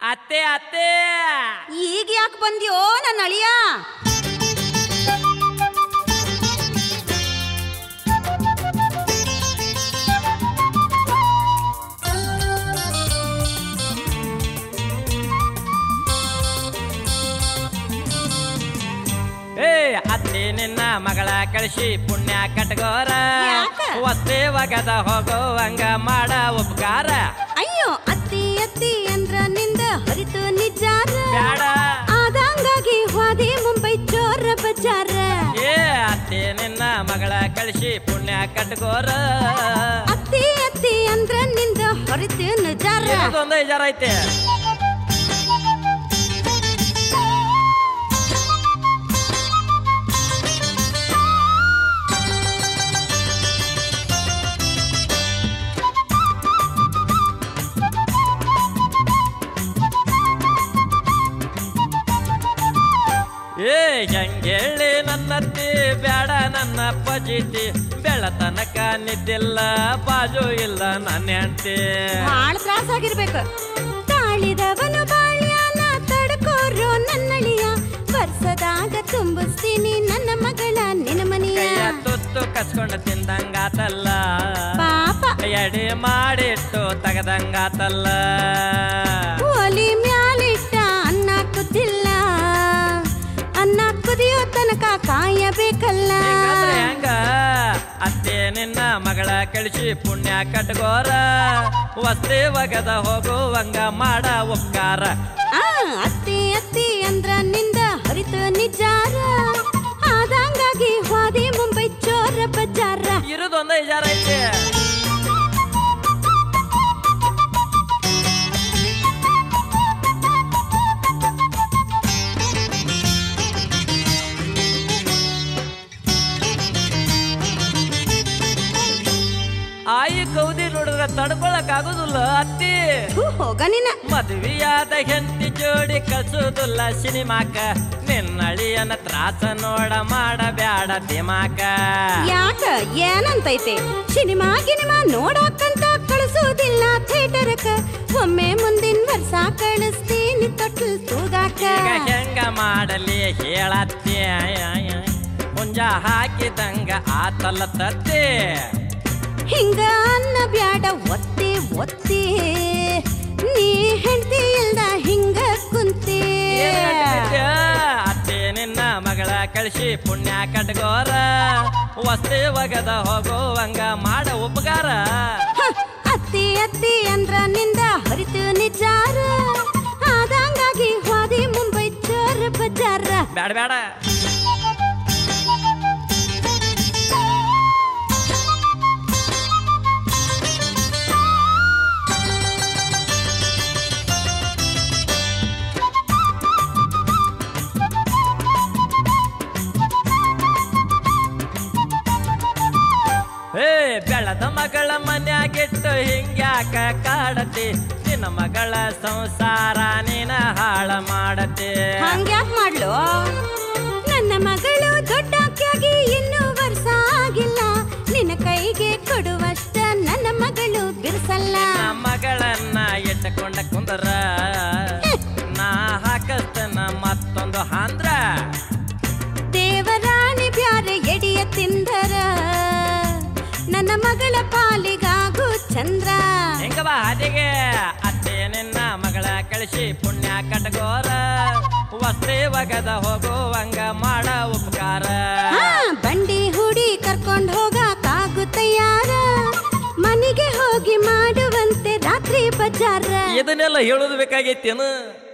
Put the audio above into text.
ಅತ್ತೆ ಅತ್ತೆ ಈಗ ಯಾಕೆ ಬಂದ್ಯೋ ನನ್ನ ಅಳಿಯ ಏ ಅತ್ತೆ ನಿನ್ನ ಮಗಳ ಕಳಿಸಿ ಪುಣ್ಯ ಕಟ್ಗೋರ ಯಾಕ? ವಸ್ತೆ ಒಗದ ಹೋಗೋವಂಗ ಮಾಡ ಉಪಕಾರ ಅಯ್ಯೋ ಅತ್ತಿ ಅತ್ತಿ ಅಂದ್ರ ನಿಂದ ಹರಿತು ನಿಜಾರ ಬ್ಯಾಡ ಆದಂಗಾಗಿ ಹೋದೆ ಮುಂಬೈ ಚೋರ ಬಜಾರ ಏ ಅತ್ತೆ ನಿನ್ನ ಮಗಳ ಕಳಿಸಿ ಪುಣ್ಯ ಕಟ್ಗೋರ ಅತ್ತಿ ಅತ್ತಿ ಅಂದ್ರ ನಿಂದ ಹರಿತು ನಿಜಾರ ಇದೊಂದು ಜರ ಐತೆ ಏ ಹೆಂಗೇಳಿ ನನ್ನತ್ತಿ ಬೇಡ ನನ್ನ ಪಜಿತಿ ಬೆಳತನಕ ನಿದ್ದಿಲ್ಲ ಬಾಜು ಇಲ್ಲ ನನ್ನ ಹೆಂಡ್ತಿ ಬಾಳ ತ್ರಾಸಾಗಿರ್ಬೇಕು ತಾಳಿದವನು ಬಾಳ್ಯಾನ ತಡ್ಕೋರು ನನ್ನಳಿಯ ವರ್ಷದಾಗ ತುಂಬಿಸ್ತೀನಿ ನನ್ನ ಮಗಳ ನಿನ್ನ ಮನೆಯ ಕೈಯ ತುತ್ತು ಕಸ್ಕೊಂಡು ತಿಂದಂಗಾತಲ್ಲ ಪಾಪ ಎಡೆ ಮಾಡಿಟ್ಟು ತಗದಂಗಾತಲ್ಲ ಒಲಿ ಮ್ಯಾಲಿಟ್ಟ ಅನ್ನ ಕುದಿಲ್ಲ ಅನ್ನ ಕುದಿಯೋ ತನಕ ಕಾಯಬೇಕಲ್ಲ ಹಿಂಗಂದ್ರೆ ಹೆಂಗ ಅತ್ತೆ ನಿನ್ನ ಮಗಳ ಕಳಿಸಿ ಪುಣ್ಯ ಕಟ್ಗೋರ ವಸ್ತಿ ಒಗದ ಹೋಗುವಂಗ ಮಾಡ ಉಪಕಾರ ಆ, ಅತ್ತಿ ಅತ್ತಿ ಅಂದ್ರ ನಿಂದ ಹರಿತು ನಿಜಾರ ಆದಂಗಾಗಿ ಹೋದೆ ಮುಂಬೈ ಚೋರ ಬಜಾರ ಇರೋದೊಂದ ವಿಚಾರ ಐತಿ ಆಯಿ ಕೌದಿ ನೋಡಿದ್ರೆ ತಡ್ಕೊಳಕ್ ಆಗುದಿಲ್ಲ ಅತ್ತಿ ಥು, ಹೋಗ ನಿನ್ನ ಮದುವೆಯಾದ ಹೆಂಡತಿ ಜೋಡಿ ಕಳ್ಸುದಿಲ್ಲ ಸಿನಿಮಾಕ ನಿನ್ನಳಿಯನ ತ್ರಾಸ ನೋಡ ಮಾಡಬ್ಯಾಡ ದಿಮಾಕ ಯಾಕ ಏನಂತೈತೆ ಸಿನಿಮಾ ಗಿನಿಮಾ ನೋಡಕ್ಕಂತ ಕಳಿಸೋದಿಲ್ಲ ಥಿಯೇಟರ್ಕ ಒಮ್ಮೆ ಮುಂದಿನ ವರ್ಷ ಕಳಿಸ್ತೀನಿ ತೊಟ್ಲ್ ತೂಗಾಕ ಈಗ ಹೆಂಗ ಮಾಡಲಿ ಹೇಳತ್ತಿ ಮುಂಜ ಹಾಕಿದಂಗ ಆತಲ್ಲ ತತ್ತಿ ಹಿಂಗ ಅನ್ನ ಬ್ಯಾಡ ಒತ್ತಿ ಒತ್ತಿ ನೀ ಹೆಂಡತಿ ಇಲ್ದ ಹಿಂಗ ಕುಂತಿ ಏನ್ ಗಂಟ್ಬಿಟ್ಯ? ಅತ್ತೆ ನಿನ್ನ ಮಗಳ ಕಳಿಸಿ ಪುಣ್ಯ ಕಟ್ಗೋರ ವಸ್ತಿ ಒಗದ ಹೋಗುವಂಗ ಮಾಡ ಉಪಕಾರ ಹ, ಅತ್ತಿ ಅತ್ತಿ ಅಂದ್ರ ನಿಂದ ಹರಿತು ನಿಜಾರ ಆದಂಗಾಗಿ ಹೋದಿ ಮುಂಬೈ ಚೋರ ಬಜಾರ ಬ್ಯಾಡ ಬ್ಯಾಡ ಏ ಬೆಳದ ಮಗಳ ಮನ್ಯಾಗಿಟ್ಟು ಹಿಂಗ್ಯಾಕ ಕಾಡತಿ ನಿನ್ನ ಮಗಳ ಸಂಸಾರ ನೀನ ಹಾಳ ಮಾಡತಿ ಹಂಗ್ಯಾಕ್ ಮಾಡ್ಲು ನನ್ನ ಮಗಳು ದೊಡ್ಡಾಕಿಯಾಗಿ ಇನ್ನೂ ವರ್ಷ ಆಗಿಲ್ಲ ನಿನ್ನ ಕೈಗೆ ಕೊಡುವಷ್ಟ ನನ್ನ ಮಗಳು ಬಿರ್ಸಲ್ಲ ನಿನ್ನ ಮಗಳನ್ನ ಇಟ್ಟಕೊಂಡ ಕುಂದರ ನಾ ಹಾಕಸ್ತನ ಮತ್ತೊಂದು ಹಾಂದ್ರ ದೇವರಾಣಿ ಬ್ಯಾರೆ ಎಡಿಯ ತಿಂದರ ನನ್ನ ಮಗಳ ಪಾಲಿಗಾಗು ಚಂದ್ರ ಹೆಂಗ ಬಾ ಹಾದಿಗೆ ಅತ್ತೆ ನಿನ್ನ ಮಗಳ ಕಳಿಸಿ ಪುಣ್ಯ ಕಟ್ಗೋರ ವಸ್ತಿ ಒಗದ ಹೋಗುವಂಗ ಮಾಡ ಉಪಕಾರ ಹಾ, ಬಂಡಿ ಹುಡಿ ಕರ್ಕೊಂಡ್ ಹೋಗಾಕಾಗು ತಯಾರ ಮನೆಗೆ ಹೋಗಿ ಮಾಡುವಂತೆ ರಾತ್ರಿ ಬಜಾರ ಇದನ್ನೆಲ್ಲ ಹೇಳೋದು ಬೇಕಾಗೈತೇನು